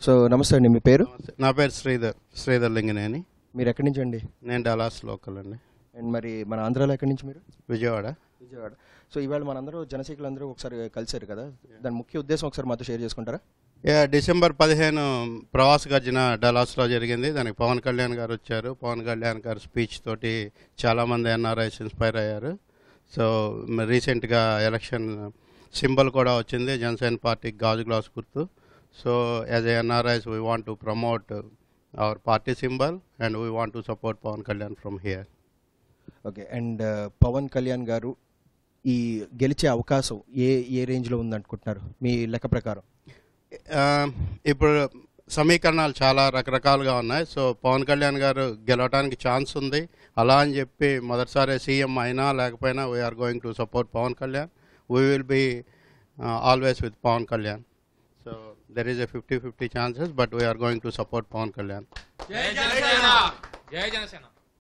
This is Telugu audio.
సో నమస్తే అండి మీ పేరు నా పేరు శ్రీధర్ శ్రీధర్ లింగనేని మీరు ఎక్కడి నుంచి అండి నేను డలాస్ లోకల్ అండి అండ్ మరి మన ఆంధ్రాలో ఎక్కడి నుంచి మీరు విజయవాడ విజయవాడ సో ఇవాళ మనందరూ జనసైకులు అందరూ ఒకసారి కలిసారు కదా దాని ముఖ్య ఉద్దేశం ఒకసారి మాతో షేర్ చేసుకుంటారా యా, డిసెంబర్ పదిహేను ప్రవాస గర్జన డలాస్లో జరిగింది దానికి పవన్ కళ్యాణ్ గారు వచ్చారు పవన్ కళ్యాణ్ గారు స్పీచ్ తోటి చాలామంది ఎన్ఆర్ఐస్ ఇన్స్పైర్ అయ్యారు సో రీసెంట్గా ఎలక్షన్ సింబల్ కూడా వచ్చింది జనసేన పార్టీ గాజు గ్లాస్ గుర్తు so as NRIs we want to promote our party symbol and we want to support Pawan Kalyan from here okay and Pawan Kalyan garu ఈ గెలిచే అవకాశం ఏ ఏ రేంజ్లో ఉందనుకుంటున్నారు మీ లెక్క ప్రకారం ఆ, ఇప్పుడు సమీకరణాలు చాలా రకరకాలుగా ఉన్నాయి సో పవన్ కళ్యాణ్ గారు గెలవడానికి ఛాన్స్ ఉంది అలా అని చెప్పి మొదటిసారి సీఎం అయినా లేకపోయినా we are going to support Pawan Kalyan we will be always with Pawan Kalyan so there is a fifty fifty chances but we are going to support Pawan Kalyan జై జనసేన జై జనసేన